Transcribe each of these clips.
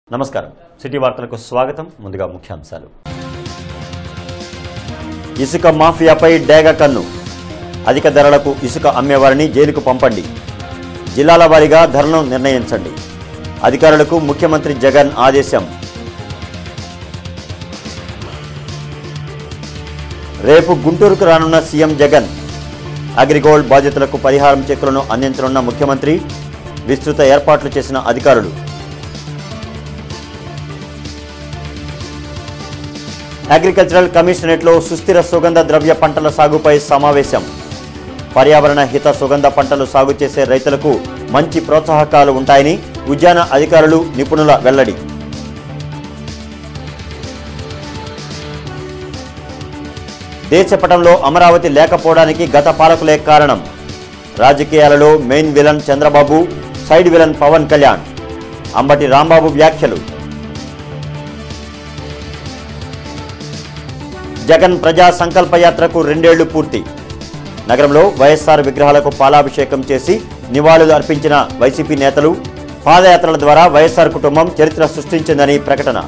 నమస్కారం సిటీ వార్తలకు స్వాగతం ముందుగా ముఖ్యాంశాలు ఇసుక మాఫియాపై డేగ కన్ను అధిక ధరలకు ఇసుక అమ్మేవారిని జైలుకు పంపండి జిల్లాల వారీగా ధరను నిర్ణయించండి అధికారులకు ముఖ్యమంత్రి జగన్ ఆదేశం రేపు గుంటూరుకు రానున్న సీఎం జగన్ అగ్రిగోల్డ్ బాధితులకు పరిహారం చెక్కులను అందించనున్న ముఖ్యమంత్రి విస్తృత ఏర్పాట్లు చేసిన అధికారులు అగ్రికల్చరల్ కమిషనరేట్లో సుస్థిర సుగంధ ద్రవ్య పంటల సాగుపై సమావేశం పర్యావరణ హిత సుగంధ పంటలు సాగు చేసే రైతులకు మంచి ప్రోత్సాహకాలు ఉంటాయని ఉద్యాన అధికారులు నిపుణుల వెల్లడి దేశపటంలో అమరావతి లేకపోవడానికి గత పాలకులే కారణం రాజకీయాలలో main villain Chandrababu side villain Pawan Kalyan Ambati Rambabu వ్యాఖ్యలు జగన్ ప్రజా సంకల్ప యాత్రకు రెండేళ్లు పూర్తి నగరంలో వైఎస్ఆర్ విగ్రహాలకు పాలాభిషేకం చేసి నివాళులు అర్పించిన వైసీపీ నేతలు పాదయాత్రల ద్వారా వైఎస్ఆర్ కుటుంబం చరిత్ర సృష్టించిందని ప్రకటన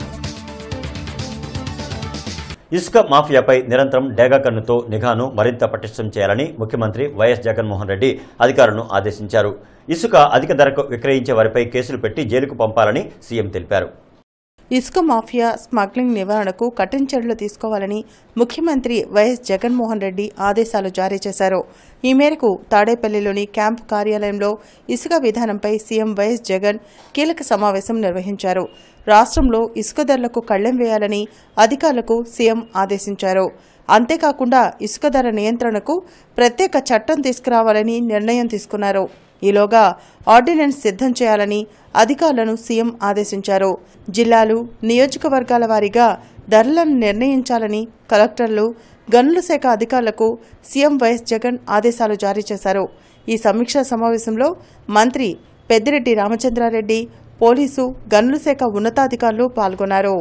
ఇసుక మాఫియాపై నిరంతరం డేగా కన్నుతో నిఘాను మరింత పటిష్టం చేయాలని ముఖ్యమంత్రి వైఎస్ జగన్మోహన్ రెడ్డి అధికారులను ఆదేశించారు ఇసుక అధిక ధరకు విక్రయించే వారిపై కేసులు పెట్టి జైలుకు పంపాలని సీఎం తెలిపారు ఇసుక మాఫియా స్మగ్లింగ్ నివారణకు కఠిన చర్యలు తీసుకోవాలని ముఖ్యమంత్రి వైఎస్ జగన్మోహన్ రెడ్డి ఆదేశాలు జారీ చేశారు ఈ మేరకు తాడేపల్లిలోని క్యాంపు కార్యాలయంలో ఇసుక విధానంపై సీఎం వైఎస్ జగన్ కీలక సమావేశం నిర్వహించారు రాష్ట్రంలో ఇసుక ధరలకు కళ్లెం వేయాలని అధికారులకు సీఎం ఆదేశించారు అంతేకాకుండా ఇసుక ధర నియంత్రణకు ప్రత్యేక చట్టం తీసుకురావాలని నిర్ణయం తీసుకున్నారు ఈలోగా ఆర్డినెన్స్ సిద్ధం చేయాలని అధికారులను సీఎం ఆదేశించారు జిల్లాలు నియోజకవర్గాల వారీగా ధరలను నిర్ణయించాలని కలెక్టర్లు గనుల శాఖ అధికారులకు సీఎం వైఎస్ జగన్ ఆదేశాలు జారీ చేశారు ఈ సమీక్షా సమావేశంలో మంత్రి పెద్దిరెడ్డి రామచంద్రారెడ్డి పోలీసు గనుల శాఖ ఉన్నతాధికారులు పాల్గొన్నారు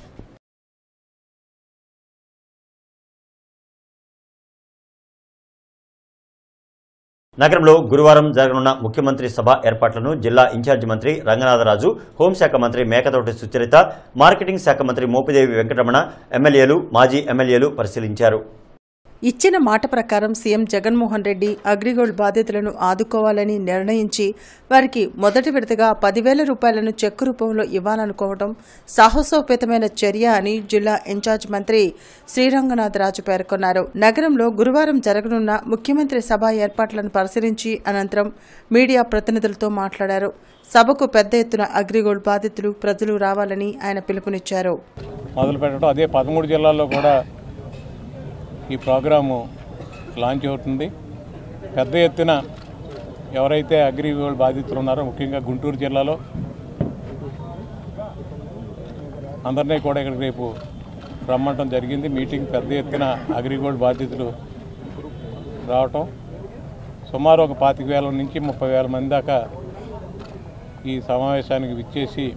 నగరంలో గురువారం జరగనున్న ముఖ్యమంత్రి సభ ఏర్పాట్లను జిల్లా ఇన్ఛార్జి మంత్రి రంగనాథరాజు హోంశాఖ మంత్రి మేకతోటి సుచరిత మార్కెటింగ్ శాఖ మంత్రి మోపిదేవి వెంకటరమణ ఎమ్మెల్యేలు మాజీ ఎమ్మెల్యేలు పరిశీలించారు ఇచ్చిన మాట ప్రకారం సీఎం జగన్మోహన్ రెడ్డి అగ్రిగోల్డ్ బాధితులను ఆదుకోవాలని నిర్ణయించి వారికి మొదటి విడతగా పదివేల రూపాయలను చెక్కు రూపంలో ఇవ్వాలనుకోవడం సాహసోపేతమైన చర్య అని జిల్లా ఇన్ఛార్జ్ మంత్రి శ్రీరంగనాథరాజు పేర్కొన్నారు నగరంలో గురువారం జరగనున్న ముఖ్యమంత్రి సభ ఏర్పాట్లను పరిశీలించి అనంతరం మీడియా ప్రతినిధులతో మాట్లాడారు సభకు పెద్ద ఎత్తున అగ్రిగోల్డ్ బాధితులు ప్రజలు రావాలని ఆయన పిలుపునిచ్చారు మొదలు పెట్టడం అదే పదమూడు జిల్లాల్లో కూడా ఈ ప్రోగ్రాము లాంచ్ అవుతుంది పెద్ద ఎత్తున ఎవరైతే అగ్రిగోల్డ్ బాధితులు ఉన్నారో ముఖ్యంగా గుంటూరు జిల్లాలో అందరినీ కూడా ఇక్కడికి రేపు రమ్మటం జరిగింది మీటింగ్ పెద్ద ఎత్తున అగ్రిగోల్డ్ బాధితులు రావటం సుమారు ఒక పాతిక వేల నుంచి ముప్పై వేల మంది దాకా ఈ సమావేశానికి విచ్చేసి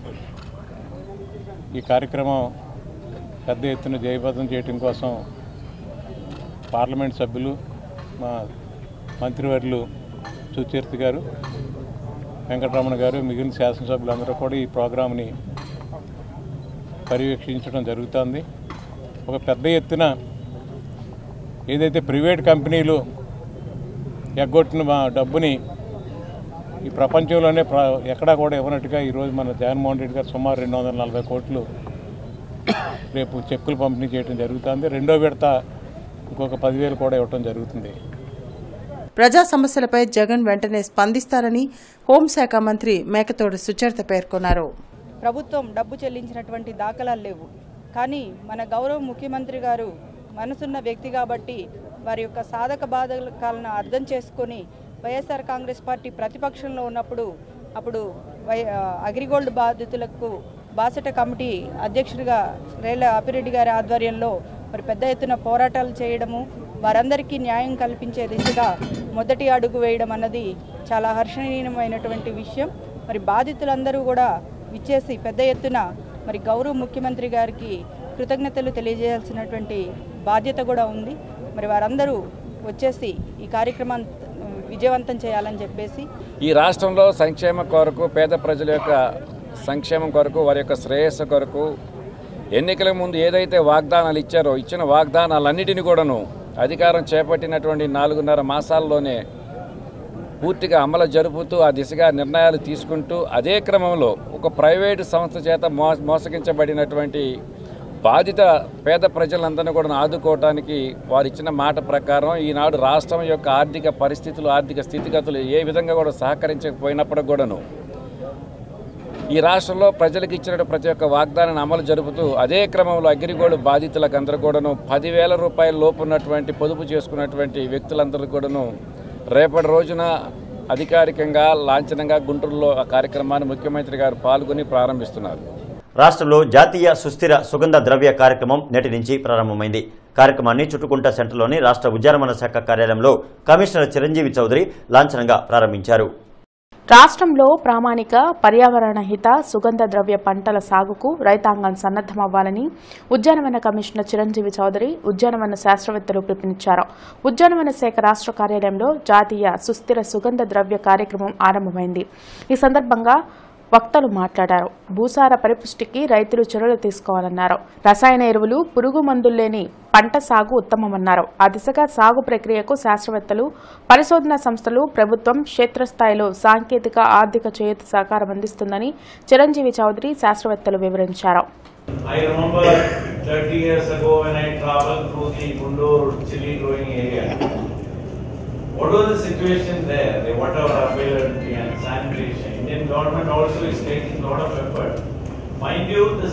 ఈ కార్యక్రమం పెద్ద ఎత్తున జయబద్ధం చేయడం కోసం పార్లమెంట్ సభ్యులు మా మంత్రివర్యులు సుచరిత గారు వెంకటరమణ గారు మిగిలిన శాసనసభ్యులందరూ కూడా ఈ ప్రోగ్రాంని పర్యవేక్షించడం జరుగుతుంది ఒక పెద్ద ఎత్తున ఏదైతే ప్రైవేట్ కంపెనీలు ఎగ్గొట్టిన మా డబ్బుని ఈ ప్రపంచంలోనే ప్ర ఎక్కడా కూడా ఇవ్వనట్టుగా ఈరోజు మన జగన్మోహన్ రెడ్డి గారు సుమారు రెండు వందల నలభై కోట్లు రేపు చెక్కులు పంపిణీ చేయడం జరుగుతుంది రెండో విడత ఇంకొక పదివేలు కూడా ఇవ్వటం జరుగుతుంది ప్రజా సమస్యలపై జగన్ వెంటనే స్పందిస్తారని హోంశాఖ మంత్రి మేకతోటి సుచరిత పేర్కొన్నారు ప్రభుత్వం డబ్బు చెల్లించినటువంటి దాఖలాలు లేవు కానీ మన గౌరవ ముఖ్యమంత్రి గారు మనసున్న వ్యక్తి కాబట్టి వారి యొక్క సాధక బాధకాలను అర్థం చేసుకొని వైఎస్ఆర్ కాంగ్రెస్ పార్టీ ప్రతిపక్షంలో ఉన్నప్పుడు అప్పుడు వై అగ్రిగోల్డ్ బాధితులకు బాసట కమిటీ అధ్యక్షుడిగా రేల అపిరెడ్డి గారి ఆధ్వర్యంలో మరి పెద్ద ఎత్తున పోరాటాలు చేయడము వారందరికీ న్యాయం కల్పించే దిశగా మొదటి అడుగు వేయడం అన్నది చాలా హర్షణీయమైనటువంటి విషయం మరి బాధితులందరూ కూడా విచ్చేసి పెద్ద ఎత్తున మరి గౌరవ ముఖ్యమంత్రి గారికి కృతజ్ఞతలు తెలియజేయాల్సినటువంటి బాధ్యత కూడా ఉంది మరి వారందరూ వచ్చేసి ఈ కార్యక్రమం విజయవంతం చేయాలని చెప్పేసి ఈ రాష్ట్రంలో సంక్షేమ కొరకు పేద ప్రజల యొక్క సంక్షేమం కొరకు వారి యొక్క శ్రేయస్సు కొరకు ఎన్నికల ముందు ఏదైతే వాగ్దానాలు ఇచ్చారో ఇచ్చిన వాగ్దానాలన్నిటిని కూడాను అధికారం చేపట్టినటువంటి నాలుగున్నర మాసాల్లోనే పూర్తిగా అమలు జరుపుతూ ఆ దిశగా నిర్ణయాలు తీసుకుంటూ అదే క్రమంలో ఒక ప్రైవేటు సంస్థ చేత మో మోసగించబడినటువంటి బాధిత పేద ప్రజలందరినీ కూడా ఆదుకోవటానికి వారు ఇచ్చిన మాట ప్రకారం ఈనాడు రాష్ట్రం యొక్క ఆర్థిక పరిస్థితులు ఆర్థిక స్థితిగతులు ఏ విధంగా కూడా సహకరించకపోయినప్పటికి కూడాను ఈ రాష్ట్రంలో ప్రజలకు ఇచ్చిన ప్రతి ఒక్క వాగ్దానాన్ని అమలు జరుపుతూ అదే క్రమంలో అగ్రిగోల్డ్ బాధితులకు అందరూ కూడాను పదివేల రూపాయల లోపు ఉన్నటువంటి పొదుపు చేసుకున్నటువంటి వ్యక్తులందరూ కూడాను రేపటి రోజున అధికారికంగా లాంఛనంగా గుంటూరులో ఆ కార్యక్రమాన్ని ముఖ్యమంత్రి గారు పాల్గొని ప్రారంభిస్తున్నారు రాష్ట్రంలో జాతీయ సుస్థిర సుగంధ ద్రవ్య కార్యక్రమం నేటి నుంచి ప్రారంభమైంది కార్యక్రమాన్ని చుట్టుకుంట సెంటర్లోని రాష్ట్ర ఉద్యానవన శాఖ కార్యాలయంలో కమిషనర్ చిరంజీవి చౌదరి లాంఛనంగా ప్రారంభించారు రాష్ట్రంలో ప్రామాణిక పర్యావరణ హిత సుగంధ ద్రవ్య పంటల సాగుకు రైతాంగం సన్నద్దమవ్వాలని ఉద్యానవన కమిషనర్ చిరంజీవి చౌదరి ఉద్యానవన శాస్త్రవేత్తలు పిలుపునిచ్చారు ఉద్యానవన శాఖ రాష్ట్ర కార్యాలయంలో జాతీయ సుస్థిర సుగంధ ద్రవ్య కార్యక్రమం ఆరంభమైంది ఈ సందర్భంగా వక్తలు మాట్లాడారు భూసార పరిపుష్టికి రైతులు చర్యలు తీసుకోవాలన్నారు రసాయన ఎరువులు పురుగు మందులు లేని పంట సాగు ఉత్తమమన్నారు ఆ దిశగా సాగు ప్రక్రియకు శాస్త్రవేత్తలు పరిశోధనా సంస్థలు ప్రభుత్వం క్షేత్రస్థాయిలో సాంకేతిక ఆర్థిక చేయూత సహకారం అందిస్తుందని చిరంజీవి చౌదరి శాస్త్రవేత్తలు వివరించారు I remember 30 years ago when I traveled through the Gundur chili growing area. What was the situation there? The water availability and sanitation. Indian government also is taking a lot of effort. Mind you, this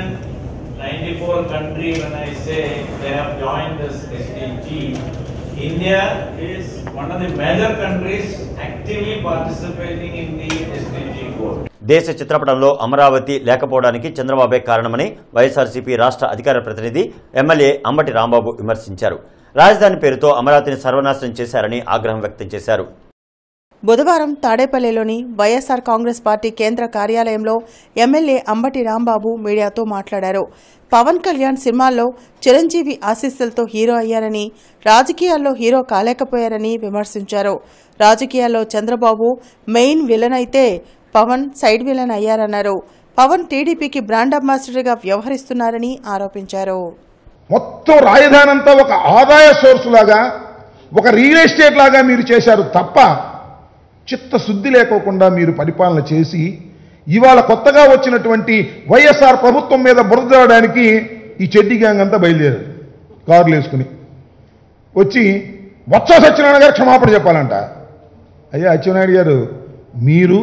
194 country, when I say they have joined this SDG, India is one of the major countries actively participating in the SDG goal. దేశ చిత్రపటంలో అమరావతి లేకపోవడానికి చంద్రబాబే కారణమని వైఎస్ఆర్సీపీ రాష్ట్ర అధికార ప్రతినిధి MLA Ambati Rambabu విమర్శించారు రాజధాని పేరుతో అమరావతిని సర్వనాశనం చేశారని ఆగ్రహం వ్యక్తం చేశారు బుధవారం తాడేపల్లిలోని వైఎస్ఆర్ కాంగ్రెస్ పార్టీ కేంద్ర కార్యాలయంలో ఎమ్మెల్యే అంబటి రాంబాబు మీడియాతో మాట్లాడారు పవన్ కళ్యాణ్ సినిమాల్లో చిరంజీవి ఆశీస్సులతో హీరో అయ్యారని రాజకీయాల్లో హీరో కాలేకపోయారని విమర్శించారు రాజకీయాల్లో చంద్రబాబు మెయిన్ విలన్ అయితే పవన్ సైడ్ విలన్ అయ్యారన్నారు పవన్ టీడీపీకి బ్రాండ్ అంబాసిడర్గా వ్యవహరిస్తున్నారని ఆరోపించారు మొత్తం రాజధాని అంతా ఒక ఆదాయ సోర్స్ లాగా ఒక రియల్ ఎస్టేట్ లాగా మీరు చేశారు తప్ప చిత్తశుద్ధి లేకోకుండా మీరు పరిపాలన చేసి ఇవాళ కొత్తగా వచ్చినటువంటి వైఎస్ఆర్ ప్రభుత్వం మీద బురదడానికి ఈ చెడ్డి గ్యాంగ్ అంతా బయలుదేరారు కార్లు వేసుకుని వచ్చి బొత్స సత్యనారాయణ గారు క్షమాపణ చెప్పాలంట అయ్యా అచ్చెన్నాయుడు గారు మీరు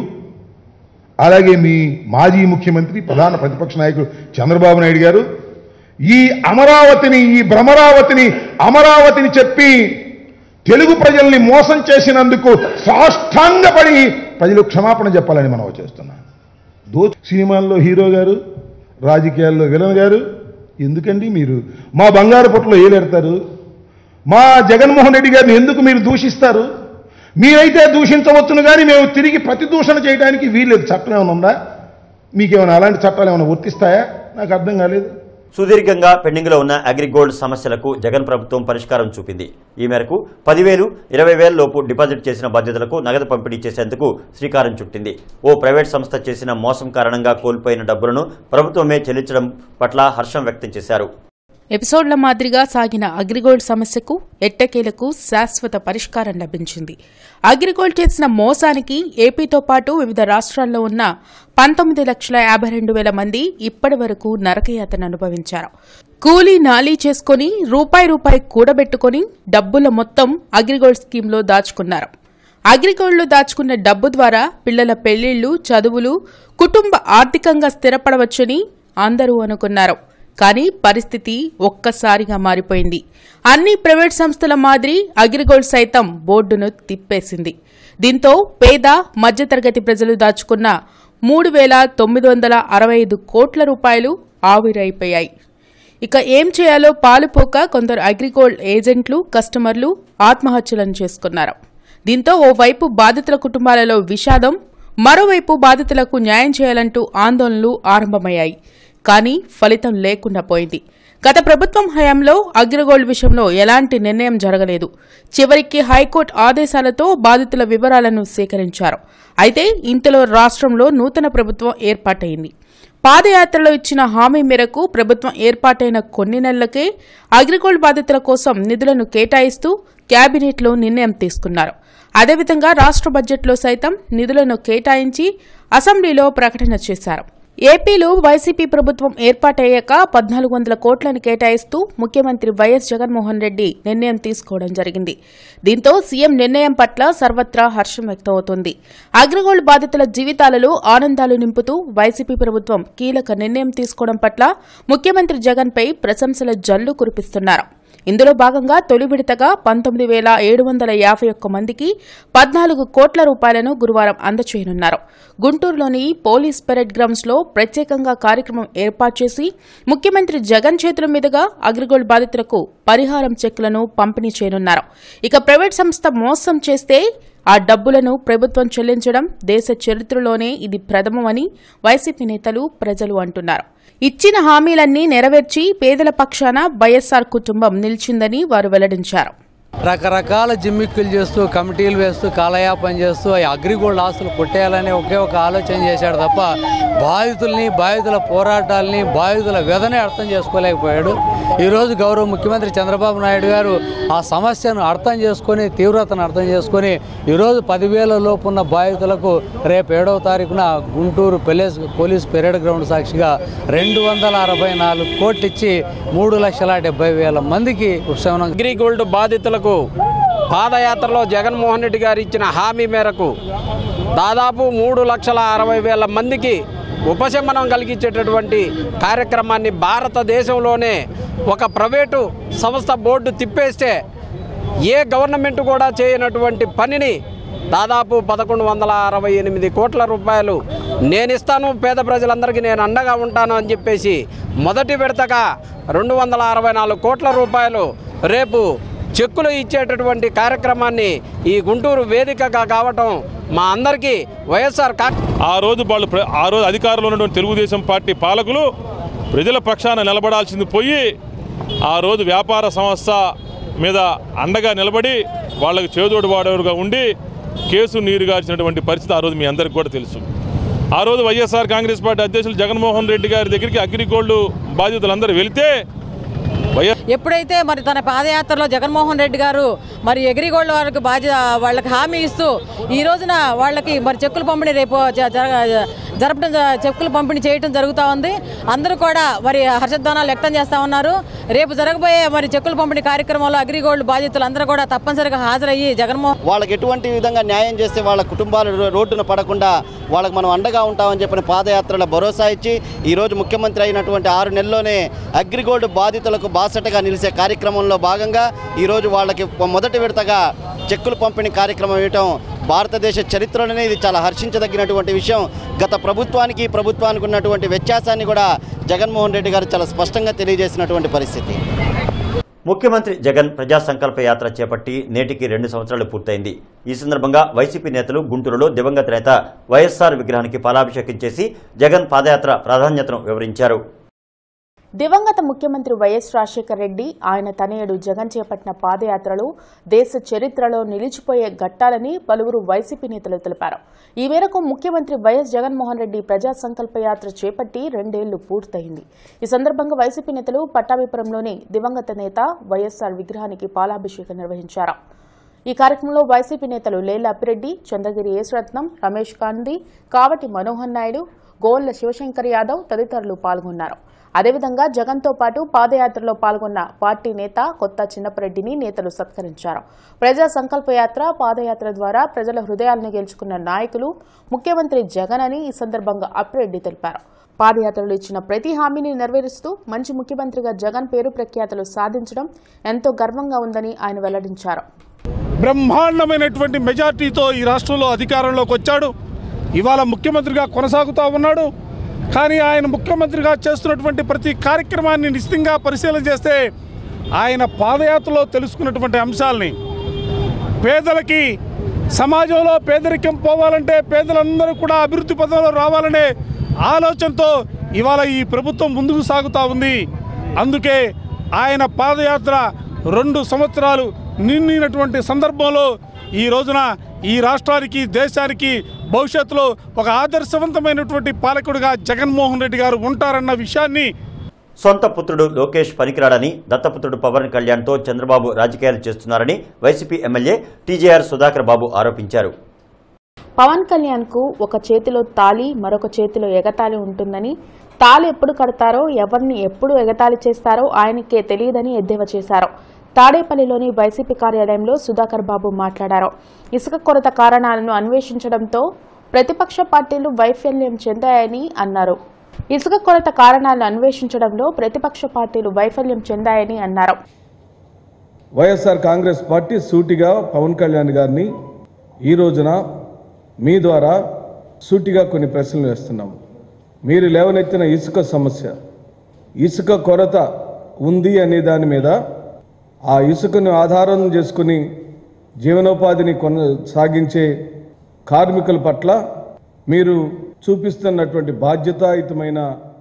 అలాగే మీ మాజీ ముఖ్యమంత్రి ప్రధాన ప్రతిపక్ష నాయకుడు చంద్రబాబు నాయుడు గారు ఈ అమరావతిని ఈ భ్రమరావతిని అమరావతిని చెప్పి తెలుగు ప్రజల్ని మోసం చేసినందుకు సాష్టాంగపడి ప్రజలు క్షమాపణ చెప్పాలని మనం చేస్తున్నాం దో సినిమాల్లో హీరో గారు రాజకీయాల్లో విలన్ గారు ఎందుకండి మీరు మా బంగారు పొట్టలో ఏలెడతారు మా జగన్మోహన్ రెడ్డి గారిని ఎందుకు మీరు దూషిస్తారు మీరైతే దూషించవచ్చును కానీ మేము తిరిగి ప్రతిదూషణ చేయడానికి వీల్లేదు చట్టం ఏమైనా ఉందా మీకేమైనా అలాంటి చట్టాలు ఏమైనా వర్తిస్తాయా నాకు అర్థం కాలేదు సుదీర్ఘంగా పెండింగ్లో ఉన్న అగ్రిగోల్డ్ సమస్యలకు జగన్ ప్రభుత్వం పరిష్కారం చూపింది ఈ మేరకు పదివేలు ఇరవై వేల లోపు డిపాజిట్ చేసిన బాధ్యతలకు నగదు పంపిణీ చేసేందుకు శ్రీకారం చుట్టింది ఓ ప్రైవేట్ సంస్థ చేసిన మోసం కారణంగా కోల్పోయిన డబ్బులను ప్రభుత్వమే చెల్లించడం పట్ల హర్షం వ్యక్తం చేశారు ఎపిసోడ్ల మాదిరిగా సాగిన అగ్రిగోల్డ్ సమస్యకు ఎట్టకేలకు శాశ్వత పరిష్కారం లభించింది అగ్రిగోల్డ్ చేసిన మోసానికి ఏపీతో పాటు వివిధ రాష్ట్రాల్లో ఉన్న పంతొమ్మిది లక్షల యాభై రెండు వేల మంది ఇప్పటి వరకు నరకయాతన అనుభవించారు కూలీ నాలీ చేసుకుని రూపాయి రూపాయి కూడబెట్టుకుని డబ్బుల మొత్తం అగ్రిగోల్డ్ స్కీమ్లో దాచుకున్నారు అగ్రిగోల్డ్లో దాచుకున్న డబ్బు ద్వారా పిల్లల పెళ్లిళ్లు చదువులు కుటుంబ ఆర్థికంగా స్థిరపడవచ్చని అందరూ అనుకున్నారు కానీ పరిస్థితి ఒక్కసారిగా మారిపోయింది అన్ని ప్రైవేట్ సంస్థల మాదిరి అగ్రిగోల్డ్ సైతం బోర్డును తిప్పేసింది దీంతో పేద మధ్యతరగతి ప్రజలు దాచుకున్న మూడు వేల తొమ్మిది వందల అరవై ఐదు కోట్ల రూపాయలు ఆవిరైపోయాయి ఇక ఏం చేయాలో పాలుపోక కొందరు అగ్రిగోల్డ్ ఏజెంట్లు కస్టమర్లు ఆత్మహత్యలను చేసుకున్నారు దీంతో ఓవైపు బాధితుల కుటుంబాలలో విషాదం మరోవైపు బాధితులకు న్యాయం చేయాలంటూ ఆందోళనలు ఆరంభమయ్యాయి కానీ ఫలితం లేకుండా పోయింది గత ప్రభుత్వం హయాంలో అగ్రగోల్డ్ విషయంలో ఎలాంటి నిర్ణయం జరగలేదు చివరికి హైకోర్టు ఆదేశాలతో బాధితుల వివరాలను సేకరించారు అయితే ఇంతలో రాష్ట్రంలో నూతన ప్రభుత్వం ఏర్పాటైంది పాదయాత్రలో ఇచ్చిన హామీ మేరకు ప్రభుత్వం ఏర్పాటైన కొన్ని నెలలకే అగ్రిగోల్డ్ బాధితుల కోసం నిధులను కేటాయిస్తూ కేబినెట్లో నిర్ణయం తీసుకున్నారు అదేవిధంగా రాష్ట్ర బడ్జెట్లో సైతం నిధులను కేటాయించి అసెంబ్లీలో ప్రకటన చేశారు ఏపీలో వైసీపీ ప్రభుత్వం ఏర్పాటయ్యాక పద్నాలుగు వందల కోట్లను కేటాయిస్తూ ముఖ్యమంత్రి వైఎస్ జగన్మోహన్ రెడ్డి నిర్ణయం తీసుకోవడం జరిగింది దీంతో సీఎం నిర్ణయం పట్ల సర్వత్రా హర్షం వ్యక్తమవుతోంది అగ్రగోల్డ్ బాధితుల జీవితాలలో ఆనందాలు నింపుతూ వైసీపీ ప్రభుత్వం కీలక నిర్ణయం తీసుకోవడం పట్ల ముఖ్యమంత్రి జగన్పై ప్రశంసల జల్లు కురిపిస్తున్నారు ఇందులో భాగంగా తొలి విడతగా పంతొమ్మిది వేల ఏడు వందల యాభై ఒక్క మందికి పద్నాలుగు కోట్ల రూపాయలను గురువారం అందచేయనున్నారు గుంటూరులోని పోలీస్ పెరెడ్ గ్రౌండ్స్ లో ప్రత్యేకంగా కార్యక్రమం ఏర్పాటు చేసి ముఖ్యమంత్రి జగన్ చేతుల మీదుగా అగ్రిగోల్డ్ బాధితులకు పరిహారం చెక్కులను పంపిణీ చేయనున్నారు ఇక ప్రైవేట్ సంస్థ మోసం చేస్తే ఆ డబ్బులను ప్రభుత్వం చెల్లించడం దేశ చరిత్రలోనే ఇది ప్రథమమని వైసీపీ నేతలు ప్రజలు అంటున్నారు ఇచ్చిన హామీలన్నీ నెరవేర్చి పేదల పక్షాన వైఎస్సార్ కుటుంబం నిలిచిందని వారు వెల్లడించారు రకరకాల జిమ్మిక్కులు చేస్తూ కమిటీలు వేస్తూ కాలయాపన చేస్తూ ఆ అగ్రిగోల్డ్ ఆస్తులు కొట్టేయాలని ఒకే ఒక ఆలోచన చేశాడు తప్ప బాధితుల్ని బాధితుల పోరాటాలని బాధితుల వ్యధనే అర్థం చేసుకోలేకపోయాడు ఈరోజు గౌరవ ముఖ్యమంత్రి చంద్రబాబు నాయుడు గారు ఆ సమస్యను అర్థం చేసుకొని తీవ్రతను అర్థం చేసుకొని ఈరోజు పదివేల లోపు ఉన్న బాధితులకు రేపు ఏడవ తారీఖున గుంటూరు పెలేస్ పోలీస్ పెరేడ్ గ్రౌండ్ సాక్షిగా రెండు వందల అరవై నాలుగు కోట్లు ఇచ్చి మూడు లక్షల డెబ్బై వేల మందికి ఉపశమనం అగ్రిగోల్డ్ బాధితులకు పాదయాత్రలో జగన్మోహన్ రెడ్డి గారు ఇచ్చిన హామీ మేరకు దాదాపు మూడు లక్షల అరవై వేల మందికి ఉపశమనం కలిగించేటటువంటి కార్యక్రమాన్ని భారతదేశంలోనే ఒక ప్రైవేటు సంస్థ బోర్డు తిప్పేస్తే ఏ గవర్నమెంట్ కూడా చేయనటువంటి పనిని దాదాపు పదకొండు వందల అరవై ఎనిమిది కోట్ల రూపాయలు నేను ఇస్తాను పేద ప్రజలందరికీ నేను అండగా ఉంటాను అని చెప్పేసి మొదటి విడతగా రెండు వందల అరవై నాలుగు కోట్ల రూపాయలు రేపు చెక్కులు ఇచ్చేటటువంటి కార్యక్రమాన్ని ఈ గుంటూరు వేదికగా కావటం మా అందరికీ వైఎస్ఆర్ కా ఆ రోజు వాళ్ళు ప్ర- ఆ రోజు అధికారంలో ఉన్నటువంటి తెలుగుదేశం పార్టీ పాలకులు ప్రజల పక్షాన నిలబడాల్సింది పోయి ఆ రోజు వ్యాపార సంస్థ మీద అండగా నిలబడి వాళ్ళకి చేదోడు వాడేవారుగా ఉండి కేసు నీరుగార్చినటువంటి పరిస్థితి ఆ రోజు మీ అందరికీ కూడా తెలుసు ఆ రోజు వైఎస్ఆర్ కాంగ్రెస్ పార్టీ అధ్యక్షులు జగన్మోహన్ రెడ్డి గారి దగ్గరికి అగ్రిగోల్డ్ బాధితులందరూ వెళితే వైఎస్ ఎప్పుడైతే మరి తన పాదయాత్రలో జగన్మోహన్ రెడ్డి గారు మరి ఎగిరిగోళ్ళ వారికి బాధ్యత వాళ్ళకి హామీ ఇస్తూ ఈ రోజున వాళ్ళకి మరి చెక్కుల పంపిణీ రేపు జ- జర- జరపడం జ- చెక్కులు పంపిణీ చేయడం జరుగుతూ ఉంది అందరూ కూడా మరి హర్షధ్వానాలు వ్యక్తం చేస్తూ ఉన్నారు రేపు జరగబోయే మరి చెక్కుల పంపిణీ కార్యక్రమంలో అగ్రిగోల్డ్ బాధితులు అందరూ కూడా తప్పనిసరిగా హాజరయ్యి జగన్మోహన్ వాళ్ళకి ఎటువంటి విధంగా న్యాయం చేస్తే వాళ్ళ కుటుంబాలు రో- రోడ్డున పడకుండా వాళ్ళకి మనం అండగా ఉంటామని చెప్పిన పాదయాత్రలో భరోసా ఇచ్చి ఈరోజు ముఖ్యమంత్రి అయినటువంటి ఆరు నెలల్లోనే అగ్రిగోల్డ్ బాధితులకు బాసటగా నిలిచే కార్యక్రమంలో భాగంగా ఈరోజు వాళ్ళకి మొదటి విడతగా చెక్కులు పంపిణీ కార్యక్రమం ఇవ్వటం భారతదేశ చరిత్రలోనే ఇది చాలా హర్షించదగినటువంటి విషయం గత ప్రభుత్వానికి ఈ ప్రభుత్వానికి ఉన్నటువంటి వ్యత్యాసాన్ని కూడా జగన్మోహన్ రెడ్డి గారు చాలా స్పష్టంగా తెలియజేసినటువంటి పరిస్థితి ముఖ్యమంత్రి జగన్ ప్రజా సంకల్ప యాత్ర చేపట్టి నేటికి రెండు సంవత్సరాలు పూర్తయింది ఈ సందర్భంగా వైసీపీ నేతలు గుంటూరులో దివంగత నేత వైఎస్ఆర్ విగ్రహానికి పాలాభిషేకం చేసి జగన్ పాదయాత్ర ప్రాధాన్యతను వివరించారు దివంగత ముఖ్యమంత్రి వైఎస్ రాజశేఖర రెడ్డి ఆయన తనయుడు జగన్ చేపట్టిన పాదయాత్రలు దేశ చరిత్రలో నిలిచిపోయే ఘట్టాలని పలువురు వైసీపీ నేతలు తెలిపారు ఈ మేరకు ముఖ్యమంత్రి వైఎస్ జగన్మోహన్ రెడ్డి ప్రజా సంకల్ప యాత్ర చేపట్టి రెండేళ్లు పూర్తయింది ఈ సందర్భంగా వైసీపీ నేతలు పట్టాభిపురంలోని దివంగత నేత వైఎస్ఆర్ విగ్రహానికి పాలాభిషేకం నిర్వహించారు ఈ కార్యక్రమంలో వైసీపీ నేతలు లేల అప్పిరెడ్డి చంద్రగిరి యేసురత్నం రమేష్ గాంధీ కావటి మనోహర్ నాయుడు గోళ్ల శివశంకర్ యాదవ్ తదితరులు పాల్గొన్నారు అదేవిధంగా జగన్తో పాటు పాదయాత్రలో పాల్గొన్న పార్టీ నేత కొత్త చిన్నపరెడ్డిని నేతలు సత్కరించారు ప్రజా సంకల్ప యాత్ర పాదయాత్ర ద్వారా ప్రజల హృదయాలను గెలుచుకున్న నాయకులు ముఖ్యమంత్రి జగన్ అని ఈ సందర్భంగా అప్పిరెడ్డి తెలిపారు పాదయాత్రలో ఇచ్చిన ప్రతి హామీని నెరవేరుస్తూ మంచి ముఖ్యమంత్రిగా జగన్ పేరు ప్రఖ్యాతలు సాధించడం ఎంతో గర్వంగా ఉందని ఆయన వెల్లడించారు బ్రహ్మాండమైనటువంటి మెజార్టీతో ఈ రాష్ట్రంలో అధికారంలోకి వచ్చాడు ఇవాళ ముఖ్యమంత్రిగా కొనసాగుతూ ఉన్నాడు కానీ ఆయన ముఖ్యమంత్రిగా చేస్తున్నటువంటి ప్రతి కార్యక్రమాన్ని నిశ్చితంగా పరిశీలన చేస్తే ఆయన పాదయాత్రలో తెలుసుకున్నటువంటి అంశాలని పేదలకి సమాజంలో పేదరికం పోవాలంటే పేదలందరూ కూడా అభివృద్ధి పదంలో రావాలనే ఆలోచనతో ఇవాళ ఈ ప్రభుత్వం ముందుకు సాగుతూ ఉంది అందుకే ఆయన పాదయాత్ర రెండు సంవత్సరాలు నిండినటువంటి సందర్భంలో ఈ రోజున ఈ రాష్ట్రానికి దేశానికి భవిష్యత్తులో ఒక ఆదర్శవంతమైనటువంటి పాలకుడిగా జగన్మోహన్ రెడ్డి గారు ఉంటారన్న విషయాన్ని సొంత పుత్రుడు లోకేష్ పనికిరాడని దత్తపుత్రుడు పవన్ కళ్యాణ్తో చంద్రబాబు రాజకీయాలు చేస్తున్నారని YCP MLA TJR Sudhakar Babu ఆరోపించారు పవన్ కళ్యాణ్ కు ఒక చేతిలో తాళి మరొక చేతిలో ఎగతాళి ఉంటుందని తాళి ఎప్పుడు కడతారో ఎవరిని ఎప్పుడు ఎగతాళి చేస్తారో ఆయనకే తెలియదని ఎద్దేవా చేశారు తాడేపల్లిలోని వైసీపీ కార్యాలయంలో సుధాకర్ బాబు మాట్లాడారు ఇసుక కొరత కారణాలను అన్వేషించడంతో ప్రతిపక్ష పార్టీలు వైఫల్యం చెందాయని అన్నారు ఇసుక కొరత కారణాలను అన్వేషించడంలో ప్రతిపక్ష పార్టీలు వైఫల్యం చెందాయని అన్నారు వైఎస్ఆర్ కాంగ్రెస్ పార్టీ సూటిగా పవన్ కళ్యాణ్ గారిని ఈ రోజున మీ ద్వారా సూటిగా కొన్ని ప్రశ్నలు వేస్తున్నాము మీరు లేవనెత్తిన ఇసుక సమస్య ఇసుక కొరత ఉంది అనే దాని మీద ఆ ఇసుకను ఆధారం చేసుకుని జీవనోపాధిని కొనసాగించే కార్మికుల పట్ల మీరు చూపిస్తున్నటువంటి బాధ్యతాయుతమైన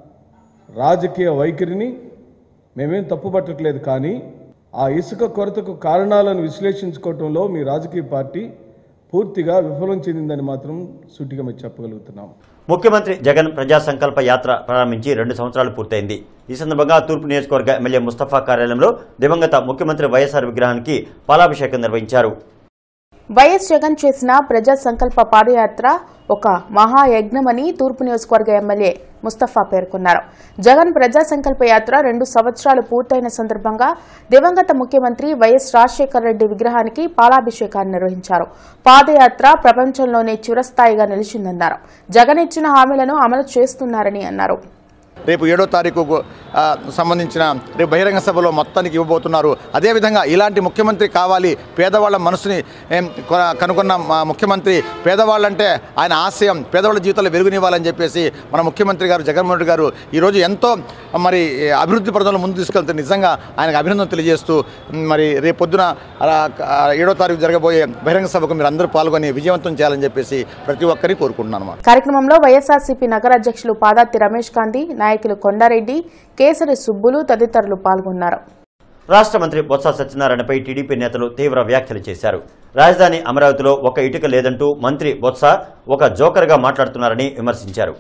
రాజకీయ వైఖరిని మేమేం తప్పుపట్టట్లేదు కానీ ఆ ఇసుక కొరతకు కారణాలను విశ్లేషించుకోవటంలో మీ రాజకీయ పార్టీ పూర్తిగా విఫలం చెందిందని మాత్రం సూటిగా మేము చెప్పగలుగుతున్నాం ముఖ్యమంత్రి జగన్ ప్రజా సంకల్ప యాత్ర ప్రారంభించి రెండు సంవత్సరాలు పూర్తయింది ఈ సందర్భంగా తూర్పు నియోజకవర్గ ఎమ్మెల్యే ముస్తఫా కార్యాలయంలో దివంగత ముఖ్యమంత్రి వైఎస్ఆర్ విగ్రహానికి పాలాభిషేకం నిర్వహించారు వైఎస్ జగన్ చేసిన ప్రజా సంకల్ప పాదయాత్ర ఒక మహాయజ్ఞమని తూర్పు నియోజకవర్గ ఎమ్మెల్యే ముస్తఫా పేర్కొన్నారు జగన్ ప్రజా సంకల్ప యాత్ర రెండు సంవత్సరాలు పూర్తయిన సందర్భంగా దివంగత ముఖ్యమంత్రి వైఎస్ రాజశేఖర రెడ్డి విగ్రహానికి పాలాభిషేకాన్ని నిర్వహించారు పాదయాత్ర ప్రపంచంలోనే చిరస్థాయిగా నిలిచిందన్నారు జగన్ ఇచ్చిన హామీలను అమలు చేస్తున్నారని అన్నారు రేపు ఏడో తారీఖు ఆ, సంబంధించిన రేపు బహిరంగ సభలో మొత్తానికి ఇవ్వబోతున్నారు అదేవిధంగా ఇలాంటి ముఖ్యమంత్రి కావాలి పేదవాళ్ళ మనసుని ఏం, కొ- కనుగొన్న మా ముఖ్యమంత్రి పేదవాళ్ళంటే ఆయన ఆశయం పేదవాళ్ళ జీవితాల్లో వెలుగునివ్వాలని చెప్పేసి మన ముఖ్యమంత్రి గారు జగన్మోహన్ రెడ్డి గారు ఈరోజు ఎంతో మరి అభివృద్ధి పథకంలో ముందు తీసుకెళ్తే నిజంగా ఆయనకు అభినందన తెలియజేస్తూ మరి రేపు పొద్దున ఆ, ఆ, ఏడో తారీఖు జరగబోయే బహిరంగ సభకు మీరు అందరూ పాల్గొని విజయవంతం చేయాలని చెప్పేసి ప్రతి ఒక్కరికి కోరుకుంటున్నాను అన్నమాట. కార్యక్రమంలో వైఎస్ఆర్సీపీ నగర అధ్యక్షులు పాదాతి రమేష్ గాంధీ నాయకులు కొండారెడ్డి కేసరి సుబ్బులు తదితరులు పాల్గొన్నారు రాష్ట్ర మంత్రి బొత్స సత్యనారాయణపై టీడీపీ నేతలు తీవ్ర వ్యాఖ్యలు చేశారు రాజధాని అమరావతిలో ఒక ఇటుక లేదంటూ మంత్రి బొత్స ఒక జోకర్గా మాట్లాడుతున్నారని విమర్శించారు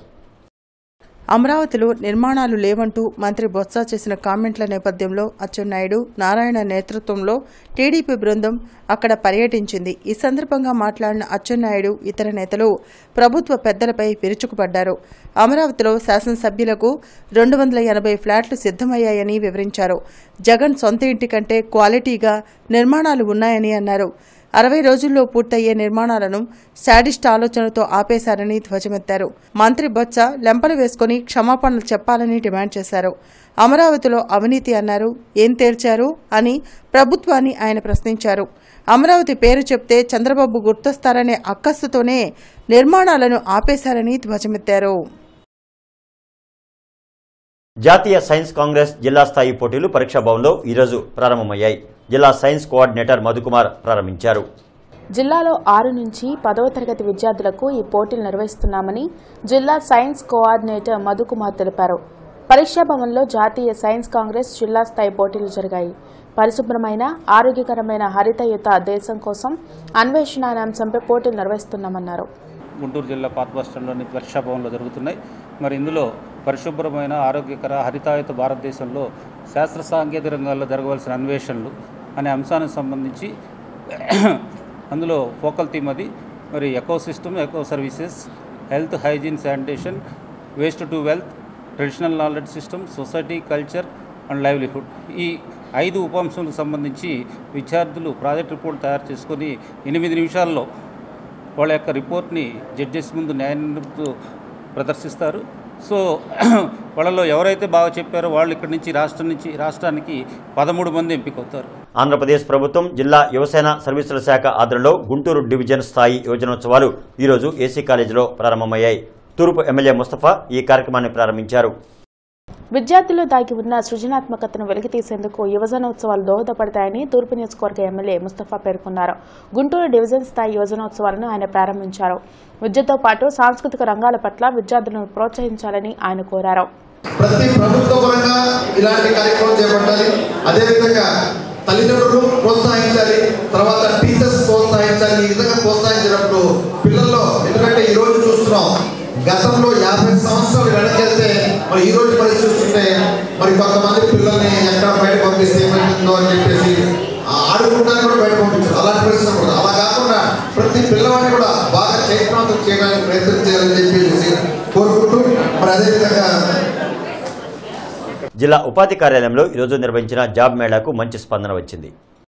అమరావతిలో నిర్మాణాలు లేవంటూ మంత్రి బొత్స చేసిన కామెంట్ల నేపథ్యంలో అచ్చెన్నాయుడు నారాయణ నేతృత్వంలో టీడీపీ బృందం అక్కడ పర్యటించింది ఈ సందర్భంగా మాట్లాడిన అచ్చెన్నాయుడు ఇతర నేతలు ప్రభుత్వ పెద్దలపై విరుచుకుపడ్డారు అమరావతిలో శాసనసభ్యులకు రెండు వందల ఎనభై ఫ్లాట్లు సిద్ధమయ్యాయని వివరించారు జగన్ సొంత ఇంటి కంటే క్వాలిటీగా నిర్మాణాలు ఉన్నాయని అన్నారు అరవై రోజుల్లో పూర్తయ్యే నిర్మాణాలను శాడిస్ట్ ఆలోచనతో ఆపేశారని ధ్వజమెత్తారు మంత్రి బొత్స లెంపలు వేసుకుని క్షమాపణలు చెప్పాలని డిమాండ్ చేశారు అమరావతిలో అవినీతి అన్నారు ఏం తేల్చారు అని ప్రభుత్వాన్ని ఆయన ప్రశ్నించారు అమరావతి పేరు చెప్తే చంద్రబాబు గుర్తొస్తారనే అక్కస్సుతోనే నిర్మాణాలను ఆపేశారని ధ్వజమెత్తారు జాతీయ సైన్స్ కాంగ్రెస్ జిల్లా స్థాయి పోటీలు పరీక్షా భవన్లో ఈరోజు ప్రారంభమయ్యాయి జిల్లా సైన్స్ కోఆర్డినేటర్ మధుకుమార్ ప్రారంభించారు జిల్లాలో ఆరు నుంచి పదవ తరగతి విద్యార్థులకు ఈ పోటీలు నిర్వహిస్తున్నామని జిల్లా సైన్స్ కోఆర్డినేటర్ మధుకుమార్ తెలిపారు పరీక్షా భవన్లో జాతీయ సైన్స్ కాంగ్రెస్ జిల్లా స్థాయి పోటీలు జరిగాయి పరిశుభ్రమైన ఆరోగ్యకరమైన హరితయుత దేశం కోసం అన్వేషణ అనే అంశంపై పోటీలు నిర్వహిస్తున్నామన్నారు గుంటూరు జిల్లా పాత బస్టాండ్లోని పరీక్షా భవన్లో జరుగుతున్నాయి మరి ఇందులో పరిశుభ్రమైన ఆరోగ్యకర హరితాయుత భారతదేశంలో శాస్త్ర సాంకేతిక రంగాల్లో జరగవలసిన అన్వేషణలు అనే అంశానికి సంబంధించి అందులో ఫోకల్ థీమ్ అది మరి ecosystem eco services health hygiene sanitation waste to wealth traditional knowledge system society culture and livelihood ఈ ఐదు ఉపాంశాలకు సంబంధించి విద్యార్థులు ప్రాజెక్ట్ రిపోర్ట్ తయారు చేసుకొని ఎనిమిది నిమిషాల్లో వాళ్ళ యొక్క రిపోర్ట్ని జడ్జెస్ ముందు న్యాయ నిపుణులతో ప్రదర్శిస్తారు సో వాళ్ళలో ఎవరైతే బాగా చెప్పారో వాళ్ళు ఇక్కడి నుంచి రాష్ట్రం నుంచి రాష్ట్రానికి పదమూడు మంది ఎంపికవుతారు ఆంధ్రప్రదేశ్ ప్రభుత్వం జిల్లా యువసేన సర్వీసుల శాఖ ఆధ్వర్యంలో గుంటూరు డివిజన్ స్థాయి యువజనోత్సవాలు ఈరోజు ఏసీ కాలేజీలో ప్రారంభమయ్యాయి తూర్పు ఎమ్మెల్యే ముస్తఫా ఈ కార్యక్రమాన్ని ప్రారంభించారు విద్యార్థుల్లో దాగి ఉన్న సృజనాత్మకతను వెలికితీసేందుకు యువజనోత్సవాలు దోహదపడతాయని తూర్పు నియోజకవర్గ ఎమ్మెల్యే ముస్తఫా పేర్కొన్నారు గుంటూరు డివిజన్ స్థాయి యువజనోత్సవాలను ఆయన ప్రారంభించారు విద్యతో పాటు సాంస్కృతిక రంగాల పట్ల విద్యార్థులను ప్రోత్సహించాలని ఆయన కోరారు ప్రతి ప్రభుత్వ పరంగా ఇలాంటి కార్యక్రమం చేపట్టాలి అదేవిధంగా తల్లిదండ్రులు ప్రోత్సహించాలి తర్వాత టీచర్స్ ప్రోత్సహించాలి ఈ విధంగా ప్రోత్సహించినప్పుడు పిల్లల్లో ఎందుకంటే ఈ రోజు చూస్తున్నాం గతంలో యాభై సంవత్సరాలు వెనకెళ్తే మరి ఈ రోజు పరిస్థితి చూస్తుంటే మరి కొంతమంది పిల్లల్ని ఎక్కడ బయట పంపిస్తే ఏమైతుందో అని చెప్పేసి ఆ ఆడుకుంటానికి కూడా బయట పంపించారు అలాంటి పరిస్థితి కూడా అలా కాకుండా ప్రతి పిల్లవాడిని కూడా బాగా చైతన్యవంతం చేయడానికి ప్రయత్నం చేయాలని చెప్పేసి కోరుకుంటూ మరి అదేవిధంగా జిల్లా ఉపాధి కార్యాలయంలో ఈరోజు నిర్వహించిన జాబ్ మేళాకు మంచి స్పందన వచ్చింది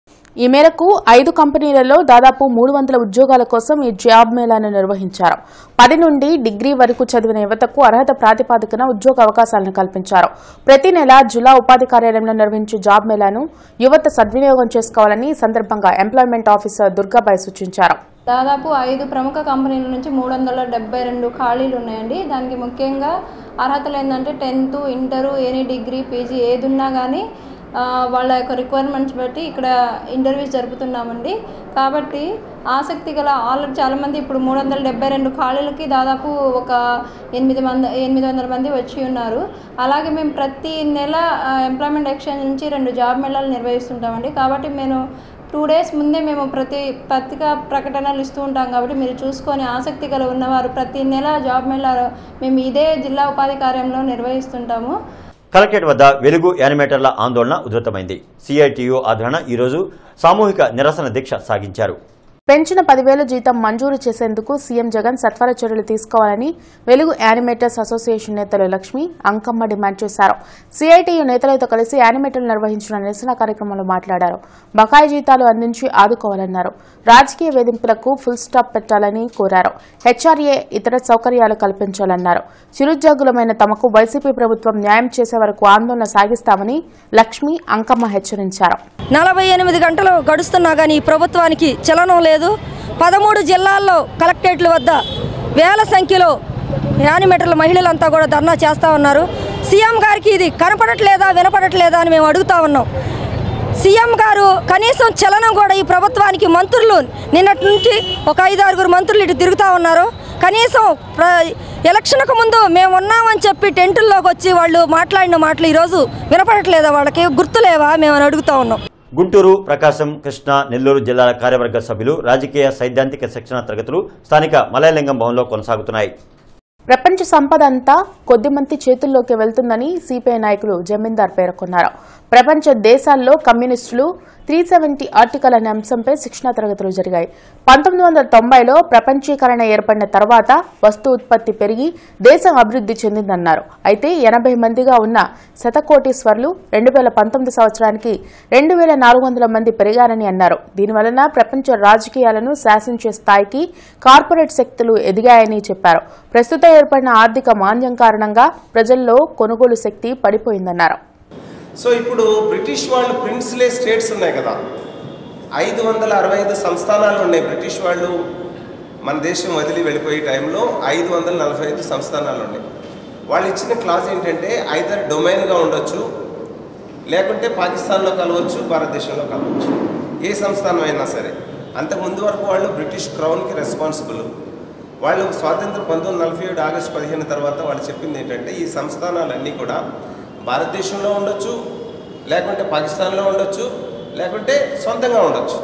ఈ మేరకు ఐదు కంపెనీలలో దాదాపు మూడు వందల ఉద్యోగాల కోసం ఈ జాబ్ మేళాను నిర్వహించారు పది నుండి డిగ్రీ వరకు చదివిన యువతకు అర్హత ప్రాతిపాదికన ఉద్యోగ అవకాశాలను కల్పించారు ప్రతి నెల జిల్లా ఉపాధి కార్యాలయంలో నిర్వహించే జాబ్ మేళాను యువత సద్వినియోగం చేసుకోవాలని ఈ సందర్భంగా ఎంప్లాయ్మెంట్ ఆఫీసర్ దుర్గాబాయ్ సూచించారు దాదాపు ఐదు ప్రముఖ కంపెనీల నుంచి మూడు వందల డెబ్బై రెండు ఖాళీలు ఉన్నాయండి దానికి ముఖ్యంగా అర్హతలు ఏంటంటే tenth inter any degree PG ఏది ఉన్నా కానీ ఆ, వాళ్ళ యొక్క రిక్వైర్మెంట్స్ బట్టి ఇక్కడ ఇంటర్వ్యూస్ జరుపుతున్నామండి కాబట్టి ఆసక్తి గల ఆల్రెడీ చాలామంది ఇప్పుడు మూడు వందల డెబ్బై రెండు ఖాళీలకి దాదాపు ఒక ఎనిమిది మంది ఎనిమిది వందల మంది వచ్చి ఉన్నారు అలాగే మేము ప్రతి నెల ఎంప్లాయ్మెంట్ ఎక్స్చేంజ్ నుంచి రెండు జాబ్ మేళాలు నిర్వహిస్తుంటామండి కాబట్టి నేను టూ డేస్ ముందే మేము ప్రతి పత్రికా ప్రకటనలు ఇస్తూ ఉంటాం కాబట్టి మీరు చూసుకొని ఆసక్తి గల ఉన్నవారు ప్రతి నెల జాబ్ మేళాలో మేము ఇదే జిల్లా ఉపాధి కార్యంలో నిర్వహిస్తుంటాము కలెక్టరేట్ వద్ద వెలుగు యానిమేటర్ల ఆందోళన ఉధృతమైంది సిఐటియు ఆదరణ ఈరోజు సామూహిక నిరసన దీక్ష సాగించారు పెంచిన పదివేల జీతం మంజూరు చేసేందుకు సీఎం జగన్ సత్వర చర్యలు తీసుకోవాలని వెలుగు యానిమేటర్స్ అసోసియేషన్ నేతలు లక్ష్మి అంకమ్మ డిమాండ్ చేశారు సిఐటియు నేతలతో కలిసి యానిమేటర్లు నిర్వహించిన నిరసన కార్యక్రమంలో మాట్లాడారు బకాయి జీతాలు అందించి ఆదుకోవాలన్నారు రాజకీయ వేధింపులకు ఫుల్ స్టాప్ పెట్టాలని కోరారు హెచ్ఆర్ఏ ఇతర సౌకర్యాలు కల్పించాలన్నారు చిరుద్యోగులమైన తమకు వైసీపీ ప్రభుత్వం న్యాయం చేసే వరకు ఆందోళన సాగిస్తామని లక్ష్మి అంకమ్మ హెచ్చరించారు నలభై ఎనిమిది గంటలు గడుస్తున్నా కానీ ఈ ప్రభుత్వానికి చలనం లేదు పదమూడు జిల్లాల్లో కలెక్టరేట్ల వద్ద వేల సంఖ్యలో యానిమేటర్ల మహిళలంతా కూడా ధర్నా చేస్తూ ఉన్నారు సీఎం గారికి ఇది కనపడట్లేదా వినపడట్లేదా అని మేము అడుగుతా ఉన్నాం సీఎం గారు కనీసం చలనం కూడా ఈ ప్రభుత్వానికి మంత్రులు నిన్నటి నుంచి ఒక ఐదు ఆరుగురు మంత్రులు ఇటు తిరుగుతూ ఉన్నారు కనీసం ప్ర ఎలక్షన్కు ముందు మేము ఉన్నామని చెప్పి టెంటుల్లోకి వచ్చి వాళ్ళు మాట్లాడిన మాటలు ఈరోజు వినపడట్లేదా వాళ్ళకి గుర్తులేవా మేము అని అడుగుతా ఉన్నాం గుంటూరు ప్రకాశం కృష్ణా నెల్లూరు జిల్లాల కార్యవర్గ సభ్యులు రాజకీయ సైద్ధాంతిక శిక్షణ తరగతులు స్థానిక మలయలింగం భవన్లో కొనసాగుతున్నాయి ప్రపంచ సంపద అంతా కొద్దిమంది చేతుల్లోకి వెళ్తుందని సిపిఐ నాయకులు జమీందార్ పేర్కొన్నారు ప్రపంచ దేశాల్లో కమ్యూనిస్టులు త్రీ సెవెంటీ ఆర్టికల్ అనే అంశంపై శిక్షణా తరగతులు జరిగాయి పంతొమ్మిది వందల తొంభైలో ప్రపంచీకరణ ఏర్పడిన తర్వాత వస్తు ఉత్పత్తి పెరిగి దేశం అభివృద్ధి చెందిందన్నారు అయితే ఎనభై మందిగా ఉన్న శతకోటీశ్వర్లు రెండు వేల పంతొమ్మిది సంవత్సరానికి రెండు వేల నాలుగు వందల మంది పెరిగారని అన్నారు దీనివలన ప్రపంచ రాజకీయాలను శాసించే స్థాయికి కార్పొరేట్ శక్తులు ఎదిగాయని చెప్పారు ప్రస్తుత ఏర్పడిన ఆర్థిక మాంద్యం కారణంగా ప్రజల్లో కొనుగోలు శక్తి పడిపోయిందన్నారు సో ఇప్పుడు బ్రిటిష్ వాళ్ళు ప్రిన్స్లే స్టేట్స్ ఉన్నాయి కదా ఐదు వందల అరవై ఐదు సంస్థానాలు ఉన్నాయి బ్రిటిష్ వాళ్ళు మన దేశం వదిలి వెళ్ళిపోయే టైంలో ఐదు వందల నలభై ఐదు సంస్థానాలు ఉన్నాయి వాళ్ళు ఇచ్చిన క్లాస్ ఏంటంటే ఐదర్ డొమైన్గా ఉండొచ్చు లేకుంటే పాకిస్తాన్లో కలవచ్చు భారతదేశంలో కలవచ్చు ఏ సంస్థానం అయినా సరే అంతకుముందు వరకు వాళ్ళు బ్రిటిష్ క్రౌన్కి రెస్పాన్సిబుల్ వాళ్ళు స్వాతంత్రం పంతొమ్మిది నలభై ఏడు ఆగస్టు పదిహేను తర్వాత వాళ్ళు చెప్పింది ఏంటంటే ఈ సంస్థానాలన్నీ కూడా భారతదేశంలో ఉండొచ్చు లేకుంటే పాకిస్తాన్లో ఉండొచ్చు లేకుంటే సొంతంగా ఉండొచ్చు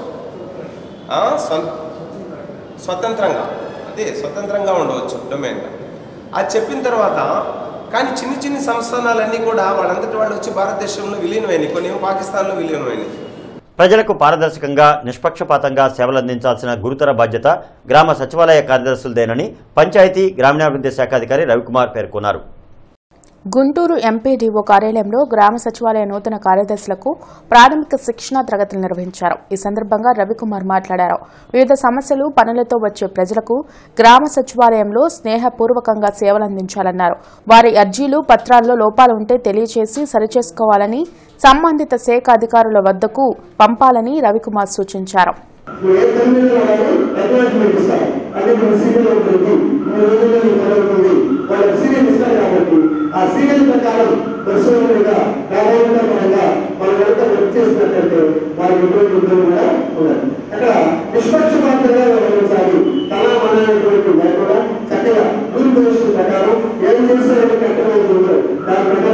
ఆ, సొం- స్వతంత్రంగా అదే స్వతంత్రంగా ఉండవచ్చు డొమైన్గా అది చెప్పిన తర్వాత కానీ చిన్న చిన్న సంస్థానాలన్నీ కూడా వాళ్ళంతటి వాళ్ళు వచ్చి భారతదేశంలో విలీనమైనవి కొన్ని ఏమో పాకిస్తాన్లో విలీనమైనవి ప్రజలకు పారదర్శకంగా నిష్పక్షపాతంగా సేవలందించాల్సిన గురుతర బాధ్యత గ్రామ సచివాలయ కార్యదర్శులదేనని పంచాయతీ గ్రామీణాభివృద్ధి శాఖ అధికారి రవికుమార్ పేర్కొన్నారు గుంటూరు ఎంపీడీఓ కార్యాలయంలో గ్రామ సచివాలయ నూతన కార్యదర్శులకు ప్రాథమిక శిక్షణా తరగతులు నిర్వహించారు ఈ సందర్భంగా రవికుమార్ మాట్లాడారు వివిధ సమస్యలు పనులతో వచ్చే ప్రజలకు గ్రామ సచివాలయంలో స్నేహపూర్వకంగా సేవలందించాలన్నారు వారి అర్జీలు పత్రాల్లో లోపాలు ఉంటే తెలియచేసి సరిచేసుకోవాలని సంబంధిత శాఖ అధికారుల వద్దకు పంపాలని రవికుమార్ సూచించారు అడ్వాన్స్మెంట్ ఇస్తారు అంటే మన సీరియల్ ఉంటుంది మూడు రోజుల్లో మీకు అవుతుంది వాళ్ళకి సీరియల్ ఇస్తారు కాబట్టి ఆ సీరియల్ ప్రకారం పరిశోధనగా ప్రామాణికపరంగా మనం ఎంత వర్క్ చేసినట్లయితే వాళ్ళకి ఎటువంటి ఇబ్బంది కూడా ఉండదు అక్కడ నిష్పక్షపాతంగా వ్యవహరించాలి తన మన అనేటువంటి లేకుండా చక్కగా గురు భవిష్యత్తు ప్రకారం ఏం చేసినటువంటి అర్థమవుతుందో దాని ప్రకారం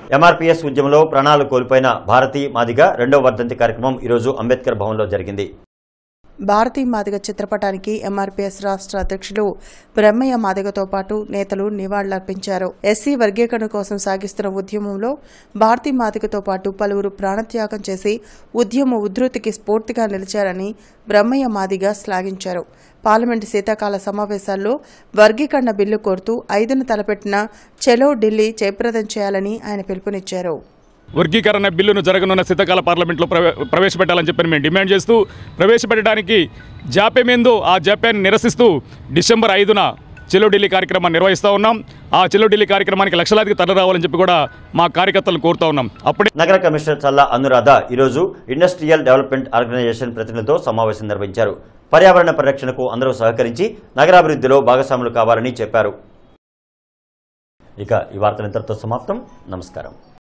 ఎంఆర్పీఎస్ ఉద్యమంలో ప్రాణాలు కోల్పోయిన భారతీ మాదిగ రెండవ వర్ధంతి కార్యక్రమం ఈరోజు అంబేద్కర్ భవన్లో జరిగింది భారతీ మాదిగ చిత్రపటానికి ఎంఆర్పీఎస్ రాష్ట్ర అధ్యక్షులు బ్రహ్మయ్య మాదిగతో పాటు నేతలు నివాళులర్పించారు ఎస్సీ వర్గీకరణ కోసం సాగిస్తున్న ఉద్యమంలో భారతీ మాదిగతో పాటు పలువురు ప్రాణత్యాగం చేసి ఉద్యమ ఉధృతికి స్ఫూర్తిగా నిలిచారని బ్రహ్మయ్య మాదిగ శ్లాఘించారు పార్లమెంటు శీతాకాల సమావేశాల్లో వర్గీకరణ బిల్లు కోరుతూ ఐదును తలపెట్టిన చెలో ఢిల్లీ జయప్రదం చేయాలని ఆయన పిలుపునిచ్చారు వర్గీకరణ బిల్లును జరగనున్న శీతాకాల పార్లమెంట్లో ప్రవే ప్రవేశపెట్టాలని చెప్పి మేము డిమాండ్ చేస్తూ ప్రవేశపెట్టడానికి జాప్యమేందో ఆ జాప్యాన్ని నిరసిస్తూ డిసెంబర్ ఐదున చెలో ఢిల్లీ కార్యక్రమాన్ని నిర్వహిస్తూ ఉన్నాం ఆ చెలో ఢిల్లీ కార్యక్రమానికి లక్షలాదికి తరలి రావాలని చెప్పి కూడా మా కార్యకర్తలను కోరుతా ఉన్నాం అప్పుడే నగర కమిషనర్ చల్లా అనురాధ ఈరోజు ఇండస్ట్రియల్ డెవలప్మెంట్ ఆర్గనైజేషన్ ప్రతినిధులతో సమావేశం నిర్వహించారు పర్యావరణ పరిరక్షణకు అందరూ సహకరించి నగరాభివృద్ధిలో భాగస్వాములు కావాలని చెప్పారు ఇక ఈ వార్తలు ఇంతటితో సమాప్తం నమస్కారం